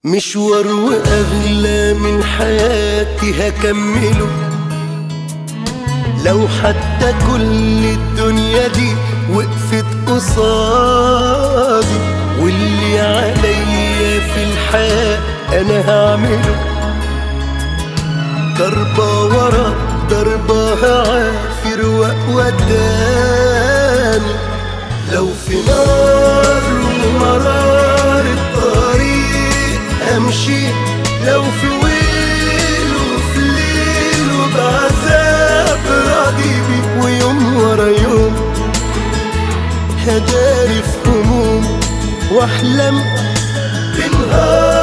مشوار وأغلى من حياتي هكمله لو حتى كل الدنيا دي وقفت قصادي واللي عليا في الحياة أنا هعمله ضربة ورا ضربة هعافر وقدامي لو في نار ومرار الطريق امشي لو في ويل وفي ليل وبعذاب راضي بيه ويوم ورا يوم هداري في هموم واحلم بنهار